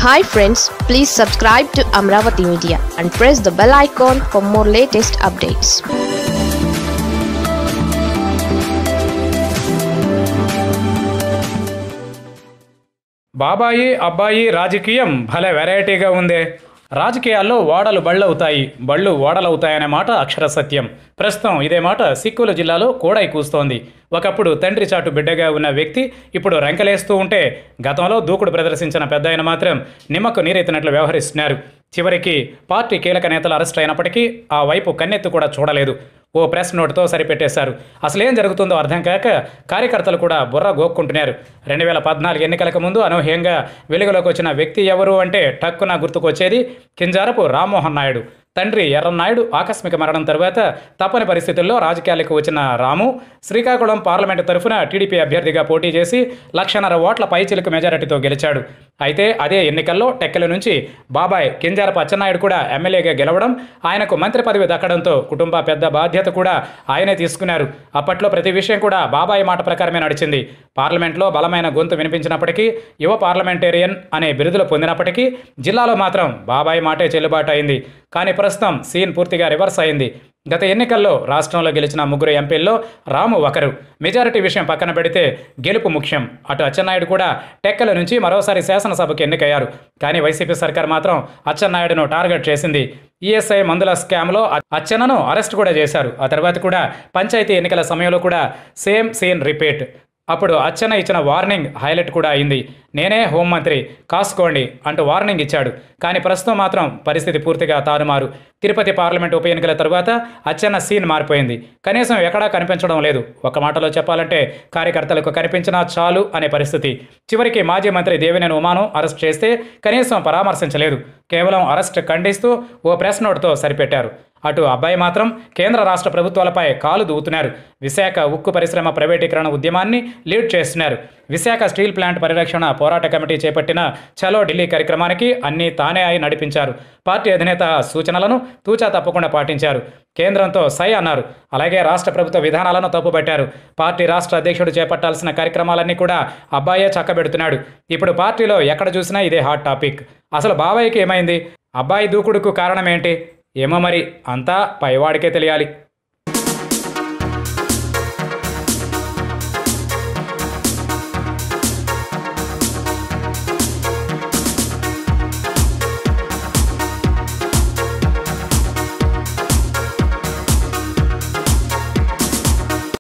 hi friends please subscribe to Amaravati media and press the bell icon for more latest updates బాబాయి అబ్బాయి రాజకీయం భలే వెరైటీగా ఉందే రాజకీయాల్లో ఓడలు బళ్ళవుతాయి బళ్ళు ఓడలవుతాయనే మాట అక్షర సత్యం ప్రస్తుతం ఇదే మాట సిక్కుల జిల్లాలో కోడై కూస్తోంది ఒకప్పుడు తండ్రి చాటు బిడ్డగా ఉన్న వ్యక్తి ఇప్పుడు రంకలేస్తూ ఉంటే గతంలో దూకుడు ప్రదర్శించిన పెద్ద ఆయన మాత్రం నిమ్మకు నీరెత్తినట్లు వ్యవహరిస్తున్నారు చివరికి పార్టీ కీలక నేతలు అరెస్ట్ అయినప్పటికీ ఆ వైపు కన్నెత్తు కూడా చూడలేదు ఓ ప్రెస్ నోటుతో సరిపెట్టేశారు అసలేం జరుగుతుందో అర్థం కాక కార్యకర్తలు కూడా బుర్ర గోక్కుంటున్నారు రెండు వేల పద్నాలుగు ఎన్నికలకు ముందు అనూహ్యంగా వెలుగులోకి వచ్చిన వ్యక్తి ఎవరు అంటే టక్కున గుర్తుకొచ్చేది కింజారపు రామ్మోహన్ నాయుడు తండ్రి ఎర్రన్నాయుడు ఆకస్మిక మరణం తరువాత తప్పని పరిస్థితుల్లో రాజకీయాలకు వచ్చిన రాము శ్రీకాకుళం పార్లమెంటు తరఫున టీడీపీ అభ్యర్థిగా పోటీ చేసి లక్షన్నర ఓట్ల పైచిలుకు మెజారిటీతో గెలిచాడు అయితే అదే ఎన్నికల్లో టెక్కల నుంచి బాబాయ్ కింజారపు అచ్చెన్నాయుడు కూడా ఎమ్మెల్యేగా గెలవడం ఆయనకు మంత్రి పదవి దక్కడంతో కుటుంబ పెద్ద బాధ్యత కూడా ఆయనే తీసుకున్నారు అప్పట్లో ప్రతి విషయం కూడా బాబాయ్ మాట ప్రకారమే నడిచింది పార్లమెంట్లో బలమైన గొంతు వినిపించినప్పటికీ యువ పార్లమెంటేరియన్ అనే బిరుదులు పొందినప్పటికీ జిల్లాలో మాత్రం బాబాయ్ మాటే చెల్లుబాటు అయింది కానీ ప్రస్తుతం సీన్ పూర్తిగా రివర్స్ అయింది గత ఎన్నికల్లో రాష్ట్రంలో గెలిచిన ముగ్గురు ఎంపీల్లో రాము ఒకరు మెజారిటీ విషయం పక్కన పెడితే గెలుపు ముఖ్యం అటు అచ్చెన్నాయుడు కూడా టెక్కల నుంచి మరోసారి శాసనసభకు ఎన్నికయ్యారు కానీ వైసీపీ సర్కార్ మాత్రం అచ్చెన్నాయుడును టార్గెట్ చేసింది ఈఎస్ఐ మందుల స్కామ్లో అచ్చెన్నను అరెస్ట్ కూడా చేశారు ఆ తర్వాత కూడా పంచాయతీ ఎన్నికల సమయంలో కూడా సేమ్ సీన్ రిపీట్ అప్పుడు అచ్చెన్న ఇచ్చిన వార్నింగ్ హైలైట్ కూడా అయింది నేనే హోంమంత్రి కాసుకోండి అంటూ వార్నింగ్ ఇచ్చాడు కానీ ప్రస్తుతం మాత్రం పరిస్థితి పూర్తిగా తారుమారు తిరుపతి పార్లమెంట్ ఉప ఎన్నికల తరువాత అచ్చెన్న సీన్ మారిపోయింది కనీసం ఎక్కడా కనిపించడం లేదు ఒక మాటలో చెప్పాలంటే కార్యకర్తలకు కనిపించినా చాలు అనే పరిస్థితి చివరికి మాజీ మంత్రి దేవినేని ఉమాను అరెస్ట్ చేస్తే కనీసం పరామర్శించలేదు కేవలం అరెస్ట్ ఖండిస్తూ ఓ ప్రెస్ నోట్తో సరిపెట్టారు అటు అబ్బాయి మాత్రం కేంద్ర రాష్ట్ర ప్రభుత్వాలపై కాలు దూవుతున్నారు విశాఖ ఉక్కు పరిశ్రమ ప్రైవేటీకరణ ఉద్యమాన్ని లీడ్ చేస్తున్నారు విశాఖ స్టీల్ ప్లాంట్ పరిరక్షణ పోరాట కమిటీ చేపట్టిన చలో ఢిల్లీ కార్యక్రమానికి అన్నీ తానే అయి నడిపించారు పార్టీ అధినేత సూచనలను తూచా తప్పకుండా పాటించారు కేంద్రంతో సై అన్నారు అలాగే రాష్ట్ర ప్రభుత్వ విధానాలను తప్పుపట్టారు పార్టీ రాష్ట్ర అధ్యక్షుడు చేపట్టాల్సిన కార్యక్రమాలన్నీ కూడా అబ్బాయే చక్కబెడుతున్నాడు ఇప్పుడు పార్టీలో ఎక్కడ చూసినా ఇదే హాట్ టాపిక్ అసలు బాబాయికి ఏమైంది అబ్బాయి దూకుడుకు కారణం ఏంటి ఏమో మరి అంతా పైవాడికే తెలియాలి